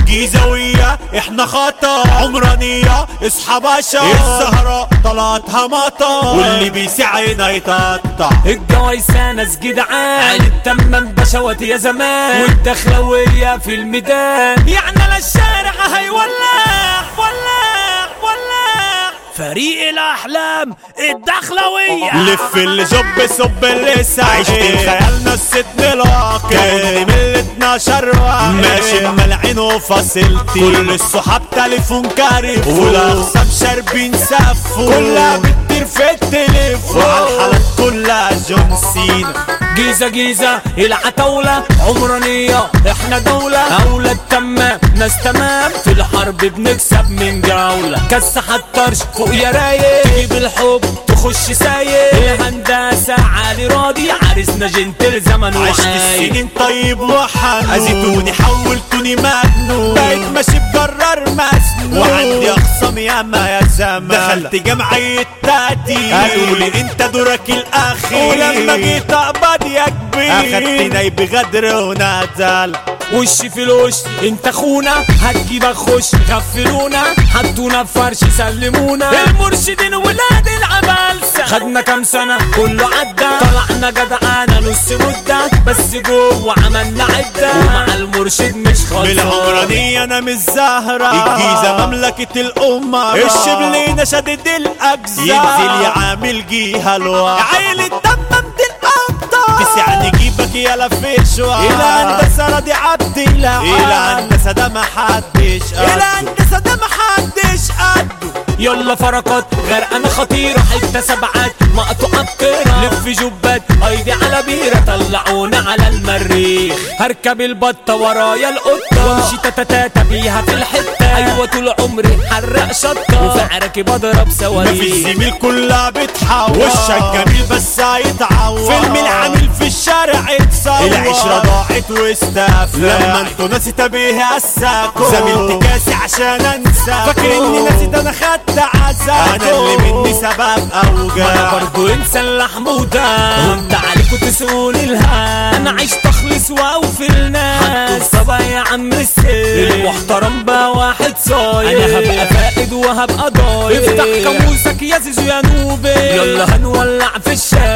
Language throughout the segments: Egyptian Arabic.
الجيزاوية احنا خطا عمرانية اصحى باشا الزهرة طلعتها مطا واللي بيسعينا يتقطع الجوايسة ناس جدعان التمام بشوات يا زمان والدخلوية في الميدان يعني على الشارع هيولع ولع ولع فريق الأحلام الدخلوية لف اللي جب صب اللي عشت خيالنا الست لاقي كوني من ال 12 واحد ماشي ملعين وفاصلتي كل الصحاب تليفون كارف والاخصام شاربين سفو كلها بتطير في التليفون وعلى الحالات كلها جون سينا جيزة جيزة العتاولة عمرانية احنا دولة أولاد تمام ناس تمام في الحرب بنكسب من جولة كسح الطرش فوق يا رايق تجيب الحب تخش سايق الهندسة عالي راضي عرسنا جنتل زمن عشت وعاي السنين طيب وحنون أزيتوني حولتوني مجنون بقيت ماشي بجرار مسنون وعندي أخصام ياما يا زمان دخلت جمعية تقدير قالوا لي أنت دورك الأخير ولما جيت أقبض يا كبير أخدت نايب غدر ونزل وشي في الوش انت اخونا هتجيبك خش غفلونا حطونا في فرش سلمونا المرشدين ولاد العبالسة خدنا كام سنة كله عدى طلعنا جدعانة نص مدة بس جوه عملنا عدة ومع المرشد مش خالصة بالعمرانية أنا مش زهرة الجيزة مملكة الأمة الشبلينة شدد الأجزاء ينزل يعامل جيها الوقت عيلة تمم دي الأبطال تسعني جيبك يا لفيشوا إلى هندسة راضي عبد الله إلى هندسة ده محدش قده إلى هندسة ده محدش قده يلا فرقات غرقانة خطيرة حتة سبعات مقطوعة بطيرة لف جبات ايدي على بيرة طلعونا على المريخ هركب البطة ورايا القطة وامشي تتتاتا بيها في الحتة ايوه طول عمري حرق شطة وفي عركي بضرب مفيش صواريخ زميل كلها بتحول وشك جميل بس هيتعور فيلم العامل في الشارع اتصور العشرة ضاعت واستفى لما انتوا ناسي تبيه قساكوا زميلتي كاسي عشان انسى فاكر اني نسيت انا خدت عزاكوا انا اللي مني سبب انا اوجاع برضو انسان لحمودة وانت عليكوا تسألوني الها انا عشت اخلص واوفي الناس طبعا يا عم السيد المحترم بقى واحد صاير انا هبقى فائد وهبقى ضايع افتح كاموسك يا زيزو يا نوبي يلا هنولع في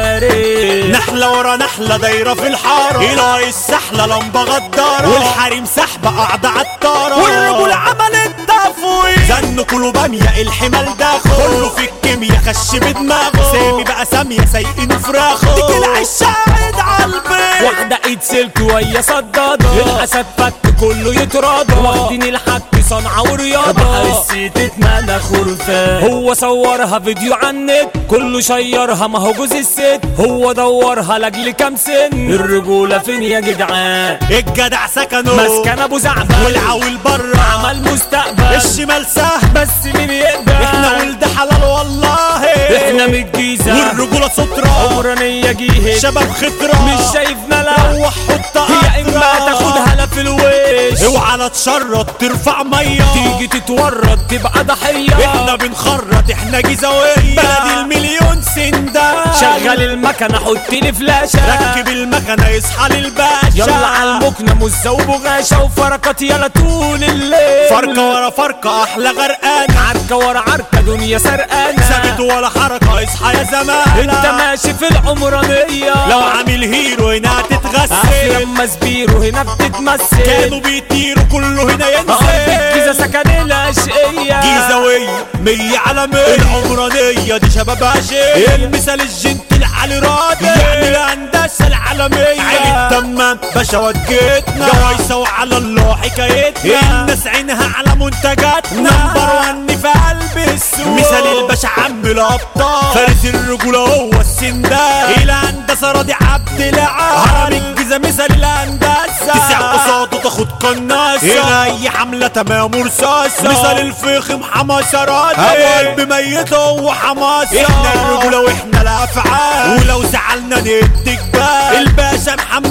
الشارع نحلة ورا نحلة دايرة في الحارة إلهي السحلة لمبة غدارة والحريم سحبة قاعدة عالطارة والرجول عملت تفويض زنوا كله بامية الحمال داخل كله في الكيميا خش بدماغه سامي بقى سامية سايقين فراخه دي كده الشاهد عالبيت واحدة ايد سلك وهي صدادة الاسد فك كله يتراضى واخدين الحق صنعة ورياضة بحر السيت اتمنى خرفان هو صورها فيديو عن النت كله شيرها ما هو جوز الست هو دورها لاجل كام سن الرجولة فين يا جدعان الجدع سكنه مسكن ابو زعبل والعويل بره عمل مستقبل الشمال سهل بس مين يقدر احنا ولد حلال والله احنا من الجيزة والرجولة سترة عمرانية جيهة شباب خطرة مش شايف ملا روح حط يا اما تاخدها لا في الوش اوعى لا تشرط ترفع ميه تيجي تتورط تبقى ضحية احنا بنخرط احنا جيزاوية بلد المليون سندان شغل المكنة حط لي فلاشة ركب المكنة يصحى للباشا يلا على المكنة مزة وبغاشة وفركات يلا طول الليل فرقة ورا فرقة احلى غرقانة عركة ورا عركة دنيا سرقانة ثابت ولا حركة اصحى يا زمان انت ماشي في العمرانية لو عامل هيرو هنا تتغسل افلام مسبير وهنا بتتمثل كانوا بيطيروا كله هنا الجيزة ينزل سكن الاشقية جيزاوية مية عالمية العمرانية دي شباب عشية المثال الجنتل علي راضي يعني الهندسة العالمية عيلة تمام باشا وجيتنا جوايسة وعلى الله حكايتنا الناس عينها على منتجاتنا نمبر ون في قلب السوق مثال الباشا عم الابطال فارس الرجولة هو السندان الهندسة راضي عبد العال هرم الجيزة مثال الهندسة تسع قصاده تاخد قناصة هنا اي حملة تمام ورصاصة مثال الفخم حماسة راضي ابو قلب ميت هو حماسة احنا الرجولة واحنا الافعال ولو زعلنا نديك بال الباشا محمد عبد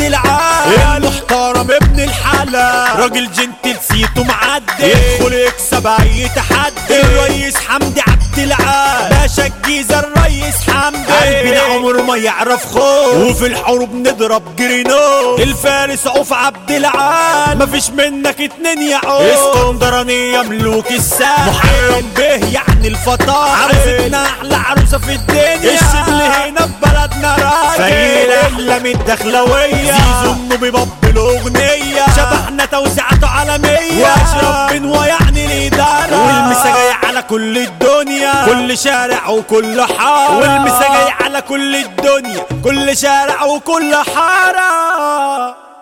العال المحترم ابن الحلال راجل جنتل سيته معدي يدخل يكسب اي تحدي الريس حمدي عبد العال باشا الجيزه الريس حمدي قلبنا عمره ما يعرف خوف وفي الحروب نضرب جرينو الفارس عوف عبد العال مفيش منك اتنين يا عوف اسكندرانية ملوك الساحل محرم به يعني الفطاحل عروستنا احلى عروسة في الدنيا الشبل هنا في بلدنا راجل فايل احلام الدخلوية زيزو امه بيبطل اغنية شبحنا توزيعاته عالمية واشرف بنوى يعني الادارة والمسا جاي على كل الدنيا كل شارع وكل حارة والمسا جاي على كل الدنيا كل شارع وكل حارة